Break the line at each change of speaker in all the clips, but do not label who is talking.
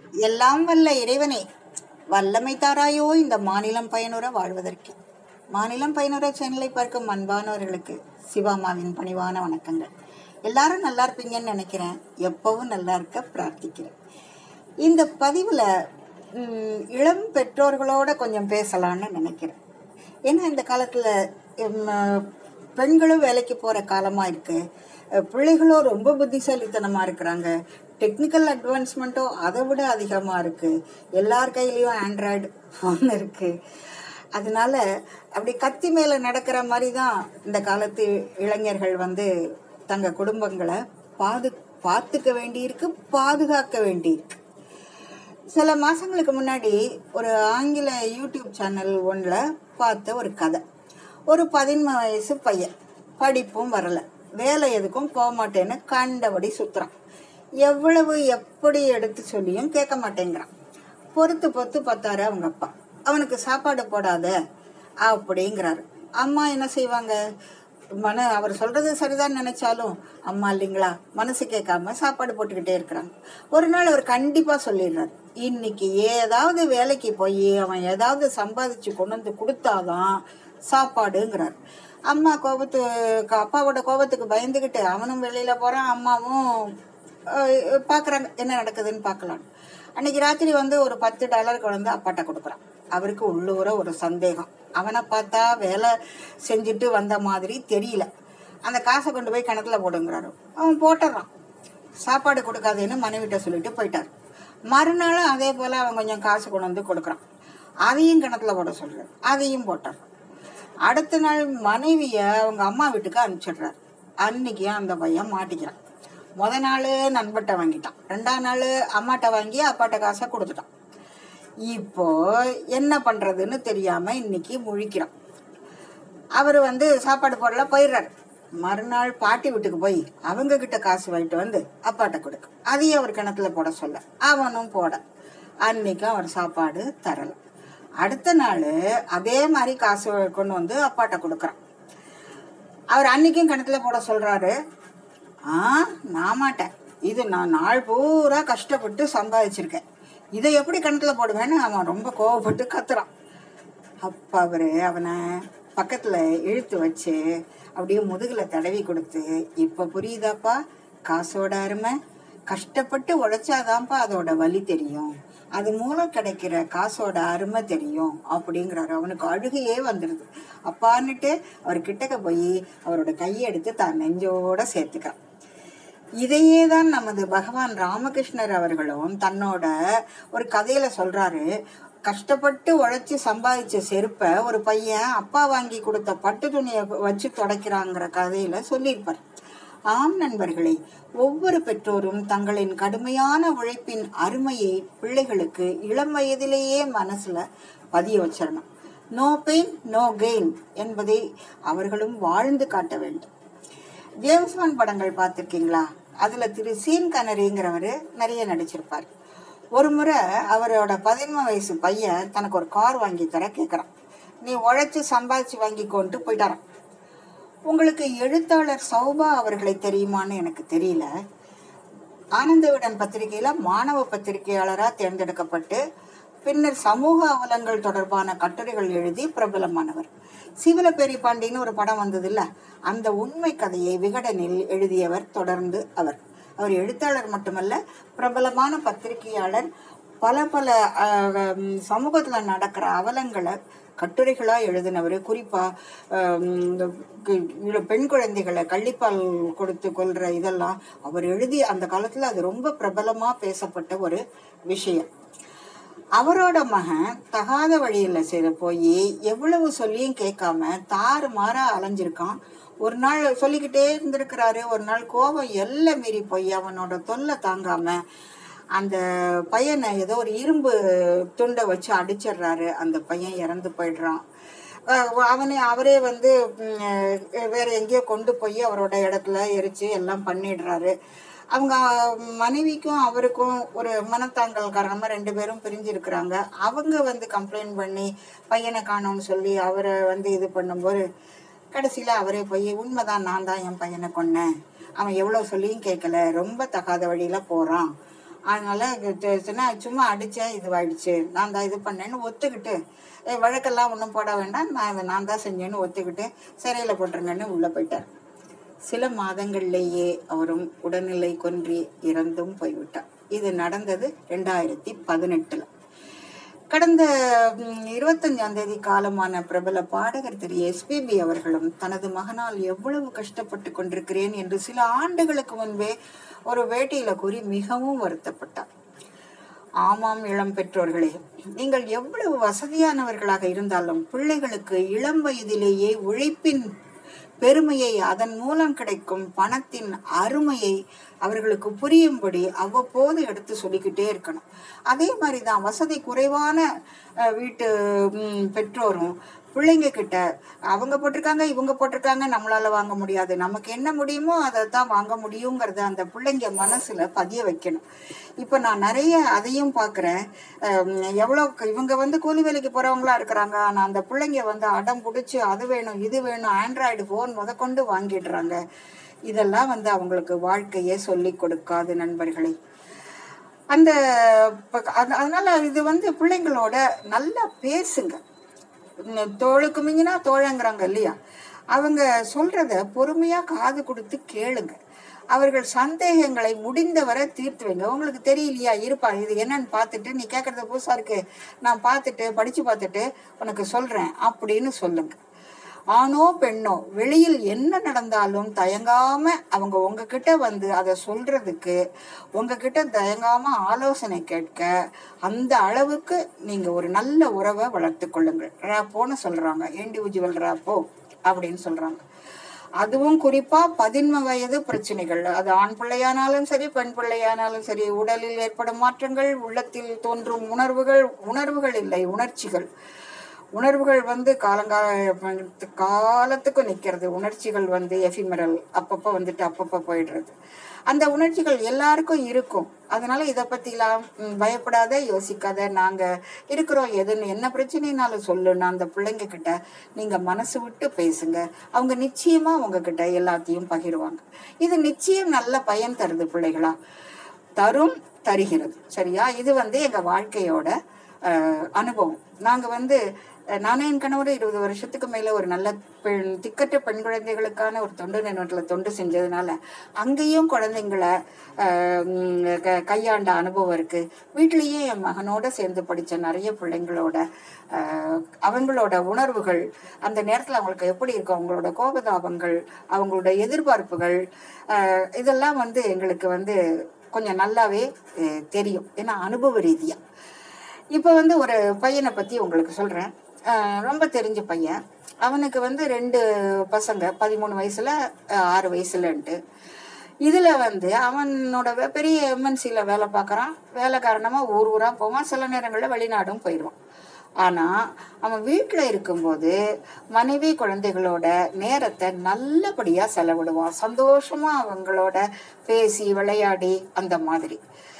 எல்லாம் வல்ல இறைவனே வல்லமை தாராயோ இந்த மாநிலம் பயனுற வாழ்வதற்கு மாநிலம் பயனுற சேனலை பார்க்கும் அன்பானவர்களுக்கு சிவாமாவின் பணிவான வணக்கங்கள் எல்லாரும் நல்லா இருப்பீங்கன்னு நினைக்கிறேன் எப்பவும் நல்லா இருக்க பிரார்த்திக்கிறேன் இந்த பதிவில் இளம் பெற்றோர்களோட கொஞ்சம் பேசலான்னு நினைக்கிறேன் ஏன்னா இந்த காலத்தில் பெண்களும் வேலைக்கு போகிற காலமாக இருக்கு அஹ் பிள்ளைகளும் ரொம்ப புத்திசாலித்தனமாக இருக்கிறாங்க டெக்னிக்கல் அட்வான்ஸ்மெண்ட்டோ அதை விட அதிகமாக இருக்குது எல்லார் கையிலையும் ஆண்ட்ராய்டு ஃபோன் இருக்குது அதனால அப்படி கத்தி மேலே நடக்கிற மாதிரி தான் இந்த காலத்து இளைஞர்கள் வந்து தங்க குடும்பங்களை பாது பார்த்துக்க வேண்டியிருக்கு பாதுகாக்க வேண்டியிருக்கு சில மாதங்களுக்கு முன்னாடி ஒரு ஆங்கில யூடியூப் சேனல் ஒன்றில் பார்த்த ஒரு கதை ஒரு பதின்ம வயசு பையன் படிப்பும் வரலை வேலை எதுக்கும் போக மாட்டேன்னு கண்டபடி சுற்றுறான் எவ்வளவு எப்படி எடுத்து சொல்லியும் கேட்க மாட்டேங்கிறான் பொறுத்து பொறுத்து பார்த்தாரு அவங்க அப்பா அவனுக்கு சாப்பாடு போடாத அப்படிங்கிறாரு அம்மா என்ன செய்வாங்க மன அவர் சொல்றது சரிதான் நினைச்சாலும் அம்மா இல்லைங்களா மனசு கேட்காம சாப்பாடு போட்டுக்கிட்டே இருக்கிறாங்க ஒரு நாள் அவர் கண்டிப்பா சொல்லிடுறாரு இன்னைக்கு ஏதாவது வேலைக்கு போய் அவன் ஏதாவது சம்பாதிச்சு கொண்டு வந்து கொடுத்தாதான் சாப்பாடுங்கிறார் அம்மா கோபத்து அப்பாவோட கோபத்துக்கு பயந்துக்கிட்டு அவனும் வெளியில போறான் அம்மாவும் அஹ், பார்க்கறாங்க என்ன நடக்குதுன்னு பார்க்கலாம் அன்னைக்கு ராத்திரி வந்து ஒரு பத்து டாலர் கொண்டு வந்து அப்பாட்ட கொடுக்குறான் அவருக்கு உள்ளூர ஒரு சந்தேகம் அவனை பார்த்தா வேலை செஞ்சுட்டு வந்த மாதிரி தெரியல அந்த காசை கொண்டு போய் கிணத்துல போடுங்கிறாரு அவன் போட்டுடுறான் சாப்பாடு கொடுக்காதேன்னு மனைவிட்ட சொல்லிட்டு போயிட்டார் மறுநாளும் அதே போல அவன் கொஞ்சம் காசு கொண்டு வந்து கொடுக்குறான் அதையும் கிணத்துல போட சொல்றாரு அதையும் போட்டார் அடுத்த நாள் மனைவிய அவங்க அம்மா வீட்டுக்கு அனுப்பிச்சிடுறாரு அன்னைக்கு அந்த பையன் மாட்டிக்கிறான் முத நாள் நண்பட்ட வாங்கிட்டான் ரெண்டாம் நாள் அம்மாட்ட வாங்கி அப்பாட்ட காசை கொடுத்துட்டான் இப்போ என்ன பண்றதுன்னு தெரியாம இன்னைக்கு முழிக்கிறான் அவர் வந்து சாப்பாடு போடல போயிடுறாரு மறுநாள் பாட்டி வீட்டுக்கு போய் அவங்க கிட்ட காசு வாங்கிட்டு வந்து அப்பாட்ட கொடுக்க அதையும் அவர் கிணத்துல போட சொல்ல அவனும் போட அன்னைக்கும் அவர் சாப்பாடு தரல அடுத்த நாள் அதே மாதிரி காசு கொண்டு வந்து அப்பாட்ட கொடுக்குறான் அவர் அன்னைக்கும் கிணத்துல போட சொல்றாரு ஆ நான் மாட்டேன் இது நான் நாள் பூரா கஷ்டப்பட்டு சம்பாதிச்சிருக்கேன் இதை எப்படி கிணத்துல போடுவேன்னு அவன் ரொம்ப கோவப்பட்டு கத்துறான் அப்ப அவரு அவனை பக்கத்துல இழுத்து வச்சு அப்படியே முதுகுல தடவி கொடுத்து இப்ப புரியுதாப்பா காசோட அருமை கஷ்டப்பட்டு உழைச்சாதான்ப்பா அதோட வலி தெரியும் அது மூலம் கிடைக்கிற காசோட அருமை தெரியும் அப்படிங்கிறாரு அவனுக்கு அழுகையே வந்துடுது அப்பான்னுட்டு அவர் கிட்டக்க போய் அவரோட கையை எடுத்து தான் நெஞ்சோட சேர்த்துக்கிறான் இதையே தான் நமது பகவான் ராமகிருஷ்ணர் அவர்களும் தன்னோட ஒரு கதையில சொல்றாரு கஷ்டப்பட்டு உழைச்சி சம்பாதிச்ச செருப்பை ஒரு பையன் அப்பா வாங்கி கொடுத்த பட்டு துணியை வச்சு துடைக்கிறாங்கிற கதையில சொல்லியிருப்பார் ஆம் நண்பர்களே ஒவ்வொரு பெற்றோரும் தங்களின் கடுமையான உழைப்பின் அருமையை பிள்ளைகளுக்கு இளம் வயதிலேயே மனசுல பதிய வச்சிடணும் நோ பெயின் நோ கெயின் என்பதை அவர்களும் வாழ்ந்து காட்ட வேண்டும் ஜேம்ஸ் பாண்ட் படங்கள் பார்த்துருக்கீங்களா அதுல திரு சீன் கனரிங்கிறவர் நிறைய நடிச்சிருப்பார் ஒரு முறை அவரோட பதின்ம வயசு பையன் தனக்கு ஒரு கார் வாங்கி தர கேட்குறான் நீ உழைச்சு சம்பாதிச்சு வாங்கிக்கோன்ட்டு போயிட்டாரான் உங்களுக்கு எழுத்தாளர் சௌபா அவர்களை தெரியுமான்னு எனக்கு தெரியல ஆனந்தவிடன் பத்திரிகையில மாணவ பத்திரிகையாளராக தேர்ந்தெடுக்கப்பட்டு பின்னர் சமூக அவலங்கள் தொடர்பான கட்டுரைகள் எழுதி பிரபலமானவர் சிவலப்பேரி பாண்டின்னு ஒரு படம் வந்தது இல்ல அந்த உண்மை கதையை விகடனில் எழுதியவர் தொடர்ந்து அவர் அவர் எழுத்தாளர் மட்டுமல்ல பிரபலமான பத்திரிகையாளர் பல பல ஆஹ், உம், சமூகத்துல நடக்கிற அவலங்களை கட்டுரைகளா எழுதினவர் குறிப்பா ஆஹ், இந்த கு- இள- பெண் குழந்தைகளை கள்ளிப்பால் கொடுத்து கொல்ற இதெல்லாம் அவர் எழுதி அந்த காலத்துல அது ரொம்ப பிரபலமா பேசப்பட்ட ஒரு விஷயம் அவரோட மகன் தகாத வழியில செய்த போய் எவ்வளவு சொல்லியும் கேட்காம தாறு மாறா அலைஞ்சிருக்கான் ஒரு நாள் சொல்லிக்கிட்டே இருந்திருக்கிறாரு ஒரு நாள் கோபம் எல்லாம் மீறி போய் அவனோட தொல்லை தாங்காம அந்த பையனை ஏதோ ஒரு இரும்பு துண்டை வச்சு அடிச்சிடுறாரு அந்த பையன் இறந்து போயிடுறான் அஹ் அவனை அவரே வந்து ம், அஹ் வேற எங்கேயோ கொண்டு போய் அவரோட இடத்துல எரிச்சு எல்லாம் பண்ணிடுறாரு அவங்க மனைவிக்கும் அவருக்கும் ஒரு மனத்தாங்கல் காரணமா ரெண்டு பேரும் பிரிஞ்சிருக்கிறாங்க அவங்க வந்து கம்ப்ளைண்ட் பண்ணி பையனை காணோம்னு சொல்லி அவரை வந்து இது பண்ணும்போது கடைசியில அவரே போய் உண்மைதான் நான் தான் என் பையனை கொன்னேன் அவன் எவ்வளவு சொல்லியும் கேட்கல ரொம்ப தகாத வழியில போறான் அதனால து- சொன்னா, சும்மா அடிச்சேன் இதுவாயிடுச்சு நான் தான் இது பண்ணேன்னு ஒத்துக்கிட்டு "ஏய், வழக்கெல்லாம் ஒன்றும் போட வேண்டாம் நான் இதை நான் தான் செஞ்சேன்னு ஒத்துக்கிட்டு சிறையில் போட்டுருங்கன்னு உள்ளே போயிட்டார் சில மாதங்கள்லேயே அவரும் உடல்நிலை கொன்றி இறந்தும் போய்விட்டார் இது நடந்தது ரெண்டாயிரத்தி பதினெட்டுல கடந்த ம், இருபத்தஞ்சாம் தேதி காலமான பிரபல பாடகர் திரு எஸ்பிபி அவர்களும் தனது மகனால் எவ்வளவு கஷ்டப்பட்டு கொண்டிருக்கிறேன் என்று சில ஆண்டுகளுக்கு முன்பே ஒரு வேட்டையில கூறி மிகவும் வருத்தப்பட்டார் ஆமாம் இளம் பெற்றோர்களே நீங்கள் எவ்வளவு வசதியானவர்களாக இருந்தாலும் பிள்ளைகளுக்கு இளம் வயதிலேயே உழைப்பின் பெருமையை அதன் மூலம் கிடைக்கும் பணத்தின் அருமையை அவர்களுக்கு புரியும்படி அவ்வப்போது எடுத்து சொல்லிக்கிட்டே இருக்கணும் அதே மாதிரி தான் வசதி குறைவான அஹ், வீட்டு ம், பெற்றோரும் பிள்ளைங்க கிட்ட அவங்க போட்டிருக்காங்க இவங்க போட்டிருக்காங்க நம்மளால வாங்க முடியாது நமக்கு என்ன முடியுமோ அதை தான் வாங்க முடியுங்கிறத அந்த பிள்ளைங்க மனசுல பதிய வைக்கணும் இப்போ நான் நிறைய அதையும் பார்க்குறேன் எவ்வளோ இவங்க வந்து கூலி வேலைக்கு போறவங்களா இருக்கிறாங்க ஆனால் அந்த பிள்ளைங்க வந்து அடம் பிடிச்சி அது வேணும் இது வேணும் ஆண்ட்ராய்டு ஃபோன் முதற்கொண்டு வாங்கிடுறாங்க இதெல்லாம் வந்து அவங்களுக்கு வாழ்க்கையே சொல்லி கொடுக்காது நண்பர்களே அந்த ப- அது- அதனால இது வந்து பிள்ளைங்களோட நல்லா பேசுங்க உம் தோளுக்கு மிஞ்சினா தோழங்கிறாங்க இல்லையா அவங்க சொல்றத பொறுமையா காது கொடுத்து கேளுங்க அவர்கள் சந்தேகங்களை முடிந்தவரை தீர்த்து வைங்க உங்களுக்கு தெரியலையா இருப்பா இது என்னன்னு பார்த்துட்டு நீ கேட்கறது புதுசா இருக்கு நான் பார்த்துட்டு படிச்சு பார்த்துட்டு உனக்கு சொல்றேன் அப்படின்னு சொல்லுங்க ஆணோ பெண்ணோ வெளியில் என்ன நடந்தாலும் தயங்காம அவங்க உங்ககிட்ட வந்து அதை சொல்றதுக்கு உங்ககிட்ட தயங்காம ஆலோசனை கேட்க அந்த அளவுக்கு நீங்க ஒரு நல்ல உறவை வளர்த்து கொள்ளுங்கள் ரேப்போன்னு சொல்றாங்க இண்டிவிஜுவல் ரேப்போ அப்படின்னு சொல்றாங்க அதுவும் குறிப்பா பதின்ம வயது பிரச்சனைகள் அது ஆண் பிள்ளையானாலும் சரி பெண் பிள்ளையானாலும் சரி உடலில் ஏற்படும் மாற்றங்கள் உள்ளத்தில் தோன்றும் உணர்வுகள் உணர்வுகள் இல்லை உணர்ச்சிகள் உணர்வுகள் வந்து காலங்கால காலத்துக்கும் நிக்கிறது உணர்ச்சிகள் வந்து எஃபிமரல் அப்பப்போ வந்துட்டு அப்பப்போ போயிடுறது அந்த உணர்ச்சிகள் எல்லாருக்கும் இருக்கும் அதனால இதை பத்திலாம் ம், பயப்படாத யோசிக்காத நாங்க இருக்கிறோம் எதுன்னு என்ன பிரச்சனைனாலும் சொல்லுன்னு அந்த பிள்ளைங்க கிட்ட நீங்க மனசு விட்டு பேசுங்க அவங்க நிச்சயமா உங்ககிட்ட எல்லாத்தையும் பகிருவாங்க இது நிச்சயம் நல்ல பயன் தருது பிள்ளைகளா தரும் தருகிறது சரியா இது வந்து எங்க வாழ்க்கையோட அஹ், அனுபவம் நாங்க வந்து அஹ், நானும் என் கணவர் இருபது வருஷத்துக்கு மேல ஒரு நல்ல பெண் திக்கற்ற பெண் குழந்தைகளுக்கான ஒரு தொண்டு நிறுவனத்துல தொண்டு செஞ்சதுனால அங்கேயும் குழந்தைங்களை அஹ், உம், க- கையாண்ட அனுபவம் இருக்கு வீட்லயே என் மகனோட சேர்ந்து படிச்ச நிறைய பிள்ளைங்களோட அஹ், அவங்களோட உணர்வுகள் அந்த நேரத்துல அவங்களுக்கு எப்படி இருக்கும் அவங்களோட கோபதாபங்கள் அவங்களோட எதிர்பார்ப்புகள் அஹ், இதெல்லாம் வந்து எங்களுக்கு வந்து கொஞ்சம் நல்லாவே அஹ், தெரியும் ஏன்னா அனுபவ ரீதியா இப்போ வந்து ஒரு பையனை பத்தி உங்களுக்கு சொல்றேன் அஹ் ரொம்ப தெரிஞ்ச பையன் அவனுக்கு வந்து ரெண்டு பசங்க பதிமூணு வயசுல அஹ் ஆறு வயசுலன்ட்டு இதுல வந்து அவனோட வே- பெரிய எம்என்சில வேலை பார்க்கறான் வேலை காரணமா ஊர் ஊரா போவான் சில நேரங்கள்ல வெளிநாடும் போயிடுவான் ஆனா அவன் வீட்டுல இருக்கும்போது மனைவி குழந்தைகளோட நேரத்தை நல்லபடியா செலவிடுவான் சந்தோஷமா அவங்களோட பேசி விளையாடி அந்த மாதிரி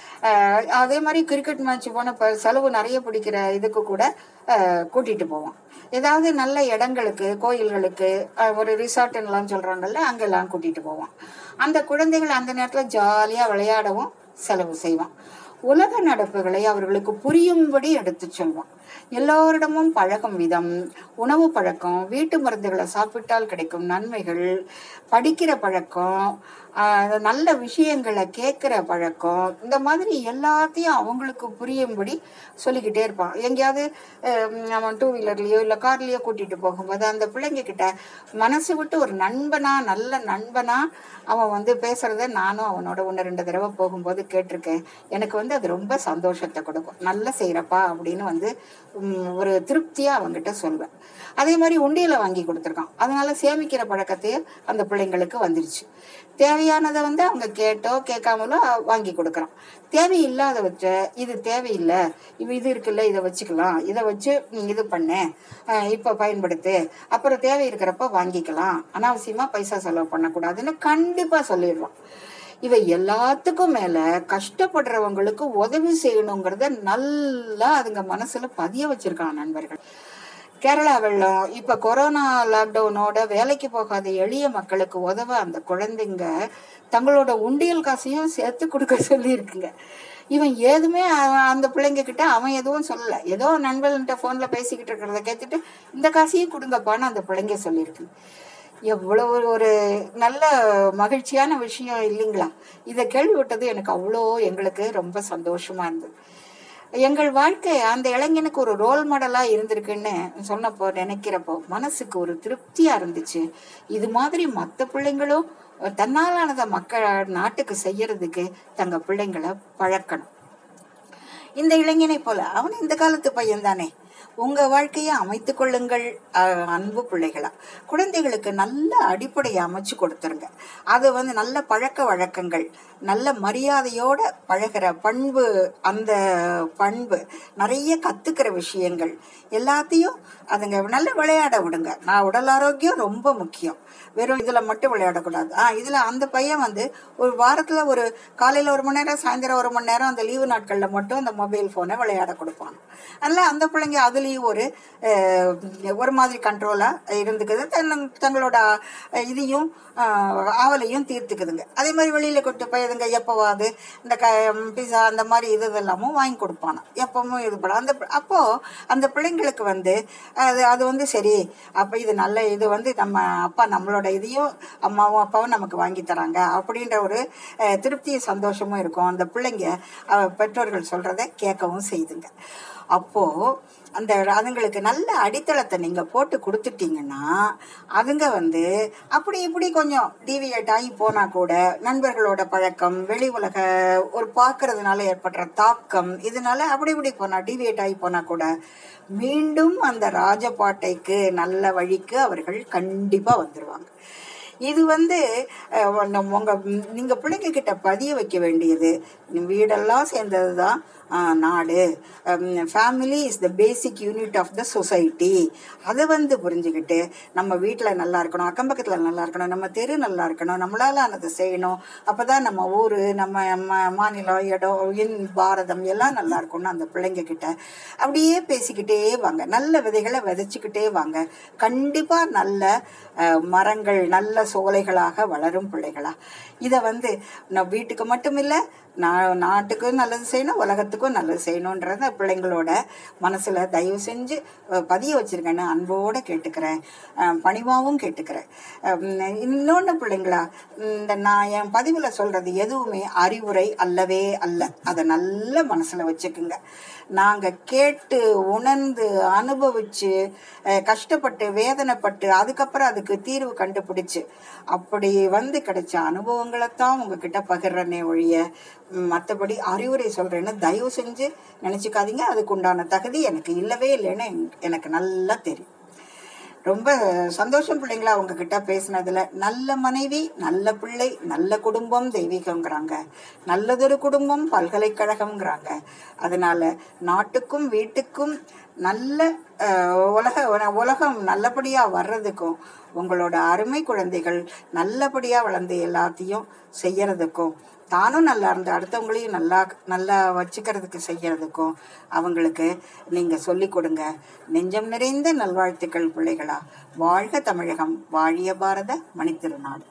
ஆஹ் அதே மாதிரி கிரிக்கெட் மேட்ச் போன இப்போ செலவு நிறைய பிடிக்கிற இதுக்கு கூட ஆஹ் கூட்டிட்டு போவான் ஏதாவது நல்ல இடங்களுக்கு கோயில்களுக்கு ஆஹ் ஒரு ரிசார்ட்லாம் சொல்றாங்கல்ல அங்கெல்லாம் கூட்டிட்டு போவான் அந்த குழந்தைகள் அந்த நேரத்துல ஜாலியா விளையாடவும் செலவு செய்வான் உலக நடப்புகளை அவர்களுக்கு புரியும்படி எடுத்து சொல்வான் எல்லோரிடமும் பழகும் விதம் உணவு பழக்கம் வீட்டு மருந்துகளை சாப்பிட்டால் கிடைக்கும் நன்மைகள் படிக்கிற பழக்கம் ஆஹ் நல்ல விஷயங்களை கேட்குற பழக்கம் இந்த மாதிரி எல்லாத்தையும் அவங்களுக்கு புரியும்படி சொல்லிக்கிட்டே இருப்பான் எங்கேயாவது ஹம், அவன் டூ வீலர்லயோ இல்லை கார்லயோ கூட்டிட்டு போகும்போது அந்த பிள்ளைங்க கிட்ட மனசு விட்டு ஒரு நண்பனா நல்ல நண்பனா அவன் வந்து பேசுறத நானும் அவனோட ஒன்று ரெண்டு தடவை போகும்போது கேட்டிருக்கேன் எனக்கு வந்து அது ரொம்ப சந்தோஷத்தை கொடுக்கும் நல்லா செய்யறப்பா அப்படின்னு வந்து உம், ஒரு திருப்தியா அவங்கிட்ட சொல்வேன் அதே மாதிரி உண்டியலை வாங்கி கொடுத்துருக்கான் அதனால சேமிக்கிற பழக்கத்தையே அந்த பிள்ளைங்களுக்கு வந்துருச்சு தேவையானதை வந்து அவங்க கேட்டோ கேட்காமலோ வாங்கி கொடுக்குறான் தேவையில்லாதவற்ற இது தேவையில்லை இது இது இருக்குல்ல இதை வச்சுக்கலாம் இதை வச்சு நீ இது பண்ணு அஹ் இப்ப பயன்படுத்து அப்புறம் தேவை இருக்கிறப்ப வாங்கிக்கலாம் அனாவசியமா பைசா செலவு பண்ணக்கூடாதுன்னு கண்டிப்பா சொல்லிடுவான் இவை எல்லாத்துக்கும் மேல கஷ்டப்படுறவங்களுக்கு உதவி செய்யணுங்கிறத நல்லா அதுங்க மனசுல பதிய வச்சிருக்கான் நண்பர்கள் கேரளா வெள்ளம் இப்ப கொரோனா லாக்டவுனோட வேலைக்கு போகாத எளிய மக்களுக்கு உதவ அந்த குழந்தைங்க தங்களோட உண்டியல் காசையும் சேர்த்து கொடுக்க சொல்லி இருக்குங்க இவன் ஏதுமே அவன் அந்த பிள்ளைங்க கிட்ட அவன் எதுவும் சொல்லல ஏதோ நண்பன்கிட்ட போன்ல பேசிக்கிட்டு இருக்கிறத கேட்டுட்டு இந்த காசையும் கொடுங்கப்பான்னு அந்த பிள்ளைங்க சொல்லியிருக்கு எவ்வளவு ஒரு- ஒரு நல்ல மகிழ்ச்சியான விஷயம் இல்லைங்களா இதை கேள்விப்பட்டது எனக்கு அவ்வளோ எங்களுக்கு ரொம்ப சந்தோஷமா இருந்தது எங்கள் வாழ்க்கை அந்த இளைஞனுக்கு ஒரு ரோல் மாடலா இருந்திருக்குன்னு சொன்னப்போ நினைக்கிறப்போ மனசுக்கு ஒரு திருப்தியா இருந்துச்சு இது மாதிரி மற்ற பிள்ளைங்களும் தன்னாலானதை மக்கள் நாட்டுக்கு செய்யறதுக்கு தங்க பிள்ளைங்களை பழக்கணும் இந்த இளைஞனை போல அவன் இந்த காலத்து பையன் தானே உங்க வாழ்க்கையை அமைத்துக் கொள்ளுங்கள் அஹ், அன்பு பிள்ளைகளா குழந்தைகளுக்கு நல்ல அடிப்படையை அமைச்சு கொடுத்துருங்க அது வந்து நல்ல பழக்க வழக்கங்கள் நல்ல மரியாதையோட பழகிற பண்பு அந்த பண்பு நிறைய கத்துக்கிற விஷயங்கள் எல்லாத்தையும் அதுங்க நல்ல விளையாட விடுங்க நான் உடல் ஆரோக்கியம் ரொம்ப முக்கியம் வெறும் இதுல மட்டும் விளையாடக்கூடாது ஆ இதுல அந்த பையன் வந்து ஒரு வாரத்துல ஒரு காலையில ஒரு மணி நேரம் சாயந்தரம் ஒரு மணி நேரம் அந்த லீவு நாட்கள்ல மட்டும் அந்த மொபைல் போனை விளையாட கொடுப்பான் அதனால அந்த பிள்ளைங்க அதுலயும் ஒரு அஹ், ஒரு மாதிரி கண்ட்ரோலா இருந்துக்குது தன் தங்களோட அஹ், இதையும் அஹ், ஆவலையும் தீர்த்துக்குதுங்க அதே மாதிரி வெளியில கொண்டு போய் இதுங்க எப்பவாது இந்த க பிஸா அந்த மாதிரி இது இதெல்லாமும் வாங்கி கொடுப்பானா எப்பவும் இது பண்ண அந்த பி- அப்போ அந்த பிள்ளைங்களுக்கு வந்து அது அது வந்து சரி அப்ப இது நல்ல இது வந்து நம்ம அப்பா நம்மளோட இதையும் அம்மாவும் அப்பாவும் நமக்கு வாங்கி தராங்க அப்படின்ற ஒரு அஹ், திருப்தியும் சந்தோஷமும் இருக்கும் அந்த பிள்ளைங்க அஹ், பெற்றோர்கள் சொல்றதை கேட்கவும் செய்துங்க அப்போ அந்த அதுங்களுக்கு நல்ல அடித்தளத்தை நீங்க போட்டு கொடுத்துட்டீங்கன்னா அதுங்க வந்து அப்படி இப்படி கொஞ்சம் டிவியேட் ஆகி போனா கூட நண்பர்களோட பழக்கம் வெளி உலக ஒரு பார்க்கறதுனால ஏற்படுற தாக்கம் இதனால அப்படி இப்படி போனா டிவியேட் ஆகி போனா கூட மீண்டும் அந்த ராஜபாட்டைக்கு நல்ல வழிக்கு அவர்கள் கண்டிப்பா வந்துருவாங்க இது வந்து அஹ், நம்ம உங்க நீங்க பிள்ளைங்க கிட்ட பதிய வைக்க வேண்டியது வீடெல்லாம் சேர்ந்தது தான் நாடு family is the basic unit of the society அதை வந்து புரிஞ்சுக்கிட்டு நம்ம வீட்டில் நல்லா இருக்கணும் அக்கம் பக்கத்தில் நல்லா இருக்கணும் நம்ம தெரு நல்லா இருக்கணும் நம்மளால ஆனதை செய்யணும் அப்பதான் நம்ம ஊர் நம்ம ம- மாநிலம் இடம் இன் பாரதம் எல்லாம் நல்லா இருக்கும்னு அந்த பிள்ளைங்க கிட்ட அப்படியே பேசிக்கிட்டே வாங்க நல்ல விதைகளை விதைச்சுக்கிட்டே வாங்க கண்டிப்பா நல்ல அஹ், மரங்கள் நல்ல சோலைகளாக வளரும் பிள்ளைகளா இதை வந்து நான் வீட்டுக்கு மட்டும் இல்லை நான் நாட்டுக்கும் நல்லது செய்யணும் உலகத்துக்கும் நல்லது செய்யணுன்றத பிள்ளைங்களோட மனசுல தயவு செஞ்சு அஹ், பதிய வச்சிருக்கேன்னு அன்போட கேட்டுக்கிறேன் அஹ், பணிவாவும் கேட்டுக்கிறேன் அஹ், இன்னொன்னு பிள்ளைங்களா இந்த நான் என் பதிவுல சொல்றது எதுவுமே அறிவுரை அல்லவே அல்ல அதை நல்ல மனசுல வச்சுக்குங்க நாங்க கேட்டு உணர்ந்து அனுபவிச்சு அஹ், கஷ்டப்பட்டு வேதனைப்பட்டு அதுக்கப்புறம் அதுக்கு தீர்வு கண்டுபிடிச்சு அப்படி வந்து கிடைச்ச அனுபவங்களைத்தான் உங்ககிட்ட பகிர்றனே ஒழிய ம், மத்தபடி அறிவுரை சொல்றேன்னு தயவு செஞ்சு நினைச்சுக்காதீங்க அதுக்கு உண்டான தகுதி எனக்கு இல்லவே இல்லைன்னு எனக்கு- எனக்கு நல்லா தெரியும் ரொம்ப சந்தோஷம் பிள்ளைங்களா உங்ககிட்ட பேசினதுல நல்ல மனைவி நல்ல பிள்ளை நல்ல குடும்பம் தெய்வீகங்கிறாங்க நல்லதொரு குடும்பம் பல்கலைக்கழகம்ங்கிறாங்க அதனால நாட்டுக்கும் வீட்டுக்கும் நல்ல அஹ், உலக உலகம் நல்லபடியா வர்றதுக்கும் உங்களோட அருமை குழந்தைகள் நல்லபடியா வளர்ந்து எல்லாத்தையும் செய்யறதுக்கும் தானும் நல்லா இருந்து அடுத்தவங்களையும் நல்லா நல்லா வச்சுக்கிறதுக்கு செய்யறதுக்கும் அவங்களுக்கு நீங்க சொல்லி கொடுங்க நெஞ்சம் நிறைந்த நல்வாழ்த்துக்கள் பிள்ளைகளா வாழ்க தமிழகம் வாழிய பாரத மணித்திருநாடு